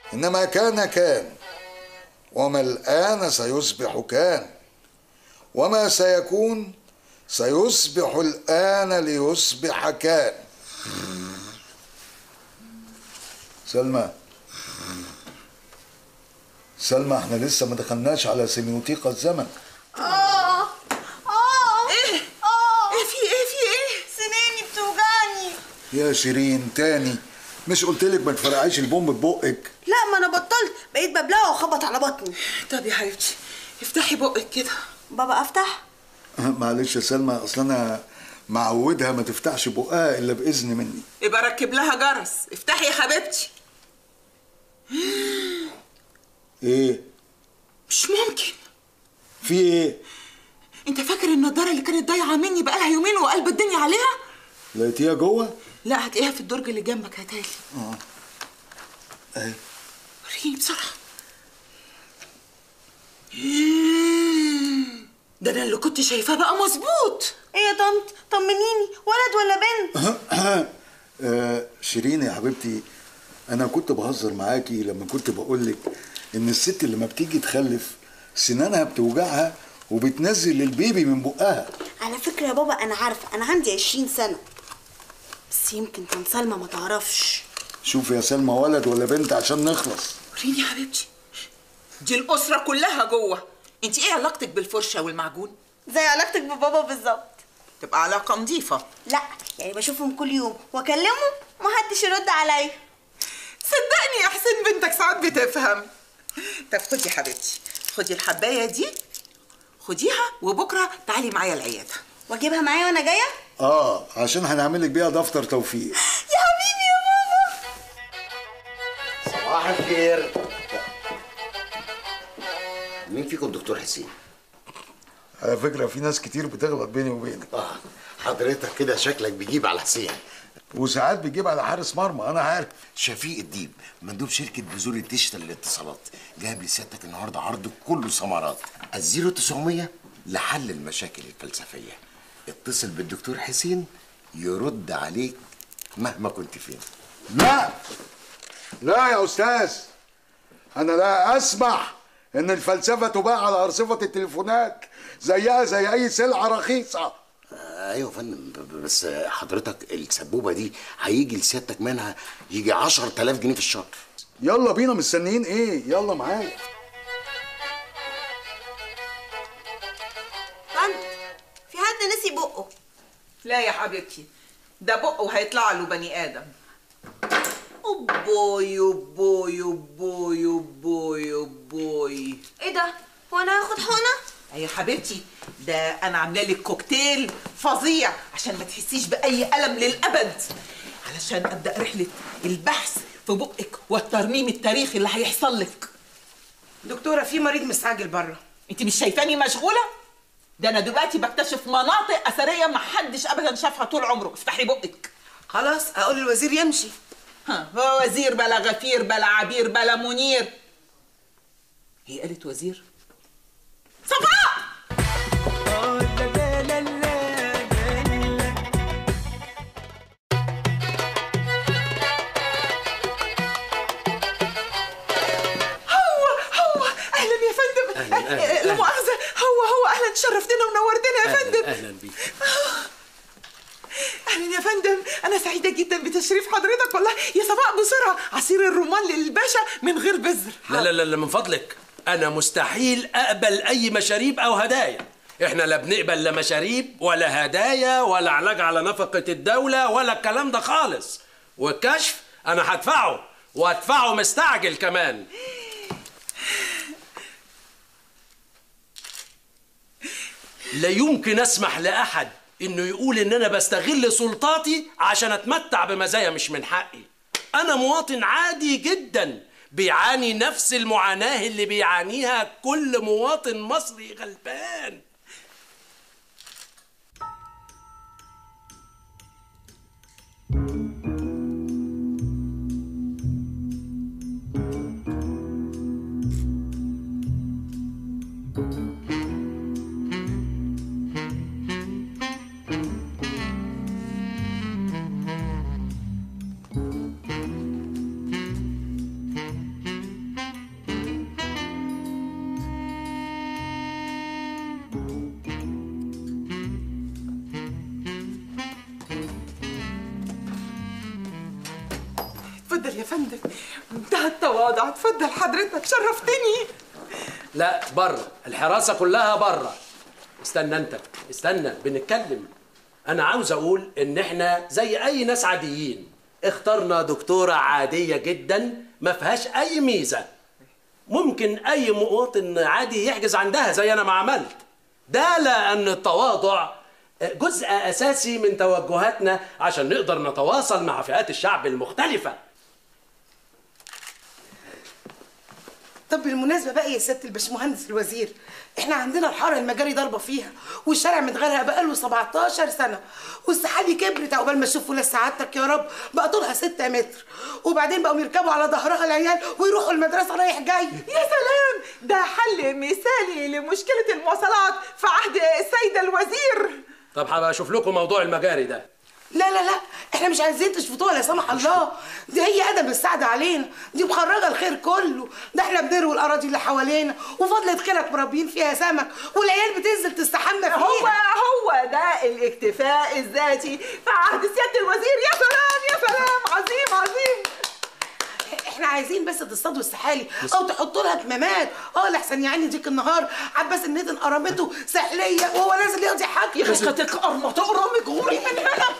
إنما كان كان وما الآن سيصبح كان وما سيكون سيصبح الآن ليصبح كان سلمى سلمى احنا لسه ما دخلناش على سيميوتيقا الزمن اه اه ايه اه ايه في ايه في ايه سناني بتوجعني يا شيرين تاني مش قلت لك ما تفرقعيش البوم ببقك لا ما انا بطلت بقيت ببلعه وخبط على بطني طب يا حبيبتي افتحي بقك كده بابا افتح معلش يا سلمى اصل انا معودها ما تفتحش بقها الا باذن مني يبقى ركب لها جرس افتحي يا حبيبتي ايه مش ممكن في ايه انت فاكر النضاره اللي كانت ضايعه مني بقالها يومين وقلب الدنيا عليها لقيتيها جوه لا هتلاقيها في الدرج اللي جنبك هاتالي اهي وريني بسرعه ده انا اللي كنت شايفاه بقى مظبوط ايه يا طنط طمنيني ولد ولا بنت آه شيرين يا حبيبتي انا كنت بهزر معاكي لما كنت بقول لك ان الست اللي ما بتيجي تخلف سنانها بتوجعها وبتنزل البيبي من بقها على فكرة يا بابا انا عارفة انا عندي 20 سنة بس يمكن كان سلمى ما تعرفش شوف يا سلمى ولد ولا بنت عشان نخلص وريني يا حبيبتي دي الاسره كلها جوه انت ايه علاقتك بالفرشه والمعجون زي علاقتك ببابا بالظبط تبقى علاقه نظيفه لا يعني بشوفهم كل يوم واكلمهم ومحدش يرد عليا صدقني يا حسين بنتك ساعات بتفهم طب خدي يا حبيبتي خدي الحبايه دي خديها وبكره تعالي معايا العياده واجيبها معايا وانا جاية اه عشان هنعمل لك بيها دفتر توفيق يا حبيبي يا بابا صباح الخير مين فيكم دكتور حسين؟ على فكره في ناس كتير بتغلط بيني وبينك اه حضرتك كده شكلك بيجيب على حسين وساعات بيجيب على حارس مرمى انا عارف شفيق الديب مندوب شركة بذور الديجيتال للاتصالات جايب لسيادتك النهارده عرض كله ثمرات الزيرو 900 لحل المشاكل الفلسفية اتصل بالدكتور حسين يرد عليك مهما كنت فين لا لا يا استاذ انا لا اسمح ان الفلسفه تباع على ارصفه التليفونات زيها زي اي سلعه رخيصه ايوه يا فندم ب- ب- بس حضرتك السبوبة دي هيجي لسيادتك منها يجي 10000 جنيه في الشهر يلا بينا مستنيين ايه يلا معايا طنط في حد نسي بقه لا يا حبيبتي ده بقه وهيطلع له بني ادم اوبوي اوبوي اوبوي اوبوي اوبوي ايه ده هو انا هاخد حقنة يا حبيبتي ده انا عامله لك كوكتيل فظيع عشان ما تحسيش باي الم للابد علشان ابدا رحله البحث في بقك والترميم التاريخي اللي هيحصل لك دكتورة في مريض مستعجل بره انت مش شايفاني مشغوله ده انا دلوقتي بكتشف مناطق اثريه ما حدش ابدا شافها طول عمره افتحي بقك خلاص اقول للوزير يمشي ها هو وزير بلا غفير بلا عبير بلا منير هي قالت وزير صفاء هو هو اهلا يا فندم أهلاً، أهلاً، آه، لا مؤاخذه هو هو اهلا شرفتنا ونورتنا يا فندم اهلا بيك اهلا يا فندم انا سعيده جدا بتشريف حضرتك والله يا صفاء بسرعه عصير الرمان للباشا من غير بذر لا لا لا لا من فضلك انا مستحيل اقبل اي مشاريب او هدايا احنا لا بنقبل لا مشاريب ولا هدايا ولا علاج على نفقة الدولة ولا الكلام ده خالص والكشف انا هدفعه وهدفعه مستعجل كمان لا يمكن اسمح لاحد انه يقول ان انا بستغل سلطاتي عشان اتمتع بمزايا مش من حقي انا مواطن عادي جدا بيعاني نفس المعاناة اللي بيعانيها كل مواطن مصري غلبان يا فندم منتهى التواضع اتفضل حضرتك شرفتني لا بره الحراسه كلها بره استنى انت استنى بنتكلم انا عاوز اقول ان احنا زي اي ناس عاديين اخترنا دكتوره عاديه جدا ما فيهاش اي ميزه ممكن اي مواطن عادي يحجز عندها زي انا ما عملت ده لان التواضع جزء اساسي من توجهاتنا عشان نقدر نتواصل مع فئات الشعب المختلفه طب بالمناسبه بقى يا سياده الباشمهندس الوزير احنا عندنا الحاره المجاري ضاربه فيها والشارع متغرق بقاله 17 سنه والسحالي كبرت عقبال ما اشوف ولا سعادتك يا رب بقى طولها 6 متر وبعدين بقوا يركبوا على ظهرها العيال ويروحوا المدرسه رايح جاي يا سلام ده حل مثالي لمشكلة المواصلات في عهد السيدة الوزير طب هبقى اشوف لكم موضوع المجاري ده لا لا لا احنا مش عايزين تشفطوها لا سمح الله دي هي ادم السعد علينا دي مخرجه الخير كله ده احنا بنروي الاراضي اللي حوالينا وفضلة خيرك مربين فيها سمك والعيال بتنزل تستحمى فيها هو هو ده الاكتفاء الذاتي في عهد سيادة الوزير يا سلام يا سلام عظيم عظيم احنا عايزين بس تصطادوا السحالي او تحطوا لها كمامات اه لحسن يا عيني ديك النهار عباس الندن قرمته سحليه وهو نازل يقضي حاجه خشتك قرمة تقرمك غوري من هنا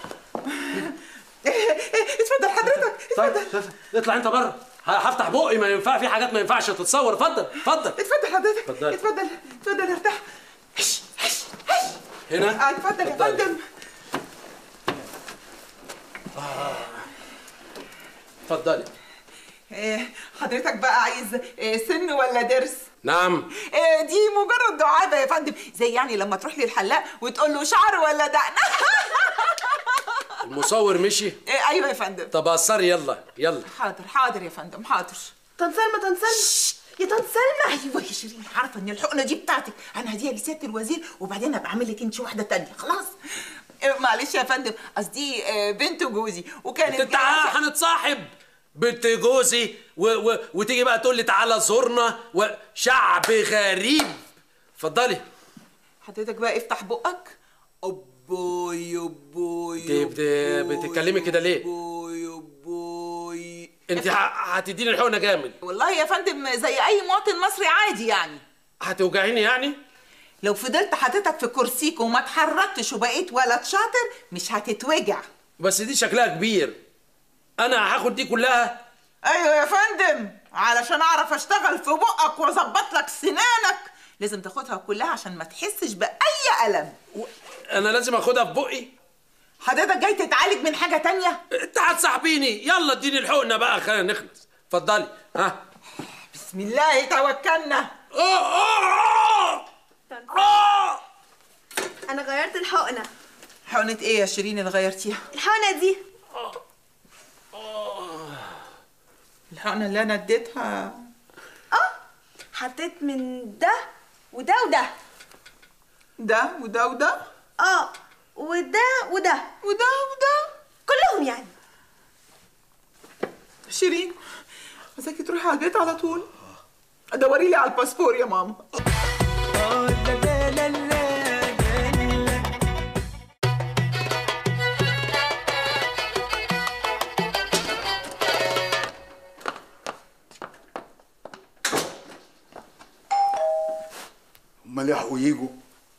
اتفضل حضرتك طيب اتفضل اطلع انت بره ه- هفتح بقي ما ينفع في حاجات ما ينفعش تتصور اتفضل اتفضل اتفضل حضرتك اتفضل. اتفضل اتفضل ارتاح هش هش هش هنا آه، اتفضل يا اتفضل. فندم اتفضلي آه، حضرتك بقى عايز آه، سن ولا ضرس نعم آه، دي مجرد دعابه يا فندم زي يعني لما تروح للحلاق وتقول له شعر ولا دقن المصور مشي آه، ايوه يا فندم طب قصري يلا يلا حاضر حاضر يا فندم حاضر طن سلمى طن سلمى يا طن سلمى ايوه يا شيرين عارفه ان الحقنه دي بتاعتك انا هديها لسياده الوزير وبعدين ابقى اعمل لك انت واحده تانية خلاص آه، معلش يا فندم قصدي آه، بنت جوزي وكانت انت هنتصاحب بنت جوزي و... و... وتيجي بقى تقول لي تعالى زورنا وشعب غريب اتفضلي حضرتك بقى افتح بقك أبوي أبوي انت بت- بتتكلمي كده ليه؟ أبوي أبوي انت ه... هتديني الحقنه جامد والله يا فندم زي أي مواطن مصري عادي يعني هتوجعيني يعني لو فضلت حاططك في كرسيك وما اتحركتش وبقيت ولد شاطر مش هتتوجع بس دي شكلها كبير انا هاخد دي كلها ايوه يا فندم علشان اعرف اشتغل في بقك واظبط لك سنانك لازم تاخدها كلها عشان ما تحسش باي الم و... انا لازم اخدها في بقي حضرتك جاي تتعالج من حاجه تانية انت هتصاحبيني يلا اديني الحقنه بقى خلينا نخلص اتفضلي ها بسم الله توكلنا آه، آه، آه. آه. انا غيرت الحقنه حقنة ايه يا شيرين اللي غيرتيها الحقنه دي الحقنة اللي انا اديتها اه حطيت من ده وده وده ده وده وده اه وده وده وده وده كلهم يعني شيرين عايزاكي تروحي على البيت على طول دوري لي على الباسبور يا ماما امال يحقوا يجوا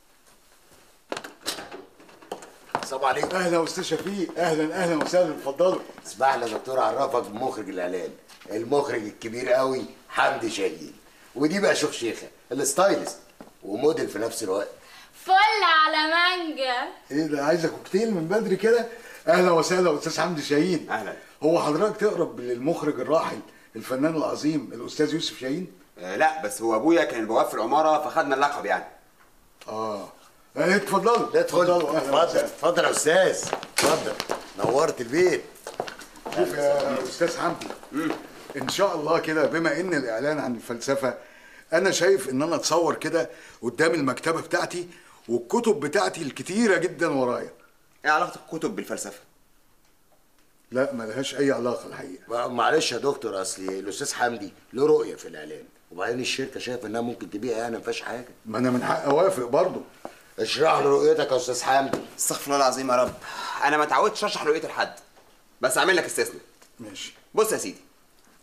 السلام عليكم اهلا استاذ شفيق اهلا اهلا وسهلا اتفضلوا اسمح لي يا دكتور اعرفك بمخرج الاعلان المخرج الكبير قوي حمدي شاهين ودي بقى شيخ شيخه الستايلست وموديل في نفس الوقت فل على مانجا ايه ده عايزه كوكتيل من بدري كده اهلا وسهلا استاذ حمدي شاهين أهلا. هو حضرتك تقرب للمخرج الراحل الفنان العظيم الاستاذ يوسف شاهين آه لا بس هو ابويا كان بواب في العماره فخدنا اللقب يعني اه إيه، اتفضلوا ادخل اتفضلوا اهلا اتفضل وسهلا اتفضل يا استاذ اتفضل نورت البيت شوف يا استاذ حمدي ان شاء الله كده بما ان الاعلان عن الفلسفه انا شايف ان انا اتصور كده قدام المكتبه بتاعتي والكتب بتاعتي الكتيره جدا ورايا ايه علاقه الكتب بالفلسفه لا ملهاش اي علاقه الحقيقه معلش يا دكتور اصلي الاستاذ حمدي له رؤيه في الاعلان وبعدين الشركه شايفه انها ممكن تبيع يعني ما فيهاش حاجه ما انا من حق اوافق برضه اشرح له رؤيتك يا استاذ حمدي استغفر الله العظيم يا رب انا ما اتعودتش اشرح رؤيه لحد بس اعمل لك استثناء ماشي بص يا سيدي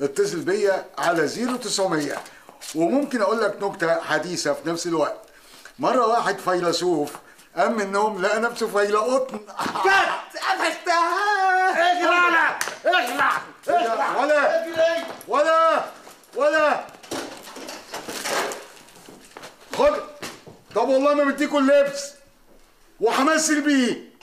اتصل بيا على 0900 وممكن اقول لك نكته حديثه في نفس الوقت مره واحد فيلسوف قام من النوم لقى نفسه فيلا قطن قفشتها اجرى اجرى ولا ولا ولا خد طب والله ما مديكوا اللبس وهمثل بيه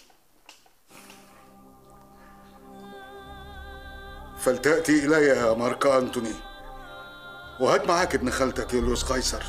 فلتأتي إلي يا مارك أنتوني وهات معاك ابن خالتك يوليوس قيصر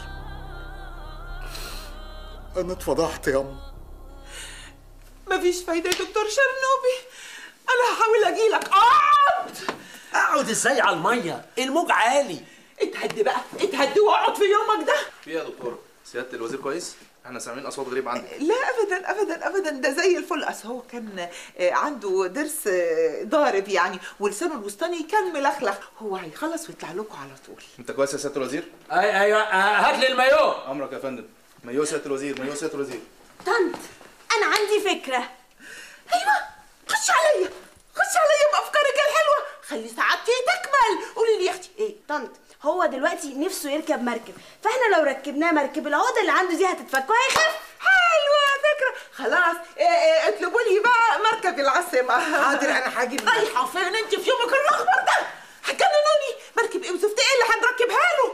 أنا اتفضحت يا أم مفيش فايدة يا دكتور شرنوبي أنا هحاول أجيلك اقعد اقعد ازاي على الميه الموج عالي اتهد بقى اتهد واقعد في يومك ده في إيه يا دكتور سياده الوزير كويس احنا سامعين اصوات غريبه عندك لا ابدا ابدا ابدا ده زي الفل اصل هو كان آه، عنده ضرس آه، ضارب يعني ولسانه الوسطاني كان ملخلخ هو هيخلص ويطلع لكم على طول انت كويس يا سياده الوزير اي ايوه آه، هات لي المايو امرك يا فندم مايو سياده الوزير مايو سياده الوزير طنط انا عندي فكره ايوه خش عليا خش عليا بافكارك الحلوه خلي سعادتي تكمل قولي لي يا اختي ايه طنط هو دلوقتي نفسه يركب مركب فاحنا لو ركبناه مركب العقده اللي عنده دي هتتفك وهيخف حلوه فكره خلاص إيه إيه اطلبوا لي بقى مركب العاصمه حاضر، أنا هجيب لك. رايحه فين انت في يومك الاخضر ده هتجننوني مركب ايه وزفت ايه اللي هنركبها له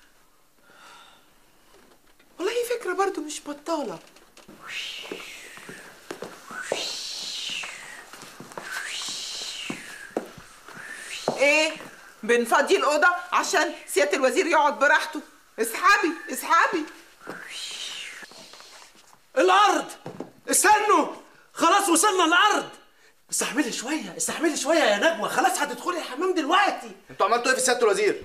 والله فكره برضو مش بطاله ايه بنفضي الاوضه عشان سياده الوزير يقعد براحته اسحبي اسحبي الارض استنوا خلاص وصلنا الارض استحملي شويه استحملي شويه يا نجوى خلاص هتدخلي الحمام دلوقتي انتوا عملتوا ايه في سياده الوزير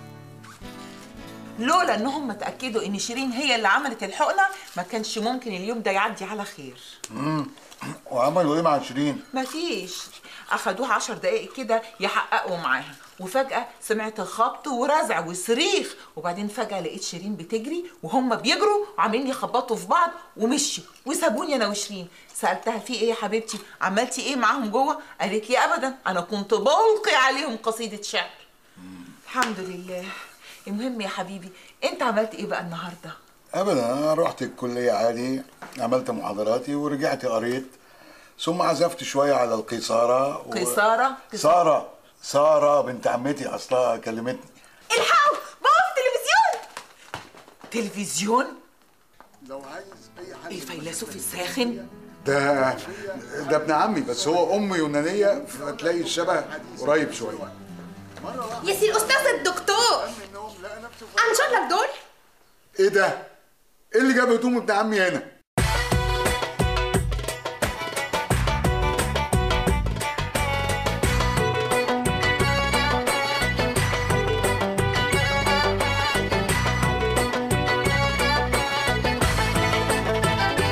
لولا انهم اتاكدوا ان شيرين هي اللي عملت الحقنه ما كانش ممكن اليوم ده يعدي على خير وعملوا إيه مع شيرين؟ مفيش اخدوها عشر دقايق كده يحققوا معاها وفجأة سمعت خبط ورزع وصريخ وبعدين فجأة لقيت شيرين بتجري وهم بيجروا وعاملين يخبطوا في بعض ومشوا وسابوني انا وشيرين سألتها في ايه يا حبيبتي عملتي ايه معاهم جوه قالت لي ابدا انا كنت بلقي عليهم قصيدة شعر الحمد لله المهم يا حبيبي انت عملت ايه بقى النهارده ابدا انا رحت الكليه عادي عملت محاضراتي ورجعت قريت ثم عزفت شويه على القيصاره و... قيصارة ساره ساره بنت عمتي اصلها كلمتني الحقوا بابا في التلفزيون تلفزيون لو عايز اي حاجه الفيلسوف الساخن ده ده ابن عمي بس هو ام يونانيه فتلاقي الشبه قريب شويه يا سي الاستاذ الدكتور انشر لك دول ايه ده؟ ايه اللي جاب هدوم ابن عمي هنا؟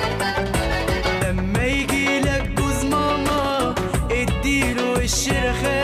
لما يجي لك جوز ماما اديله الشرخة